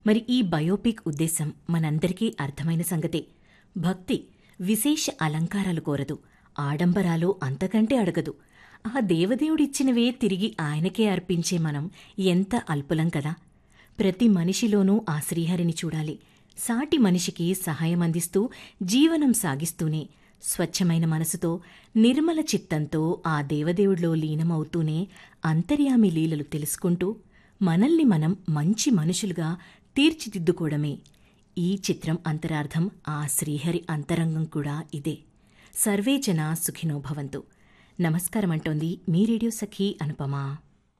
మరి ఈ బయోపిక్ ఉద్దేశం మనందరికీ అర్థమైన సంగతే భక్తి విశేష అలంకారాలు కోరదు ఆడంబరాలు అంతకంటే అడగదు ఆ దేవదేవుడిచ్చినవే తిరిగి ఆయనకే అర్పించే మనం ఎంత అల్పులం కదా ప్రతి మనిషిలోనూ ఆ శ్రీహరిని చూడాలి సాటి మనిషికి సహాయం అందిస్తూ జీవనం సాగిస్తూనే స్వచ్ఛమైన మనసుతో నిర్మల చిత్తంతో ఆ దేవదేవుడిలో లీనమవుతూనే అంతర్యామి లీలలు తెలుసుకుంటూ మనల్ని మనం మంచి మనుషులుగా తీర్చిదిద్దుకోవడమే ఈ చిత్రం అంతరార్థం ఆ శ్రీహరి అంతరంగం కూడా ఇదే సర్వే జనా సుఖినో భవంతు నమస్కారం అంటోంది మీ రేడియో సఖీ అనుపమా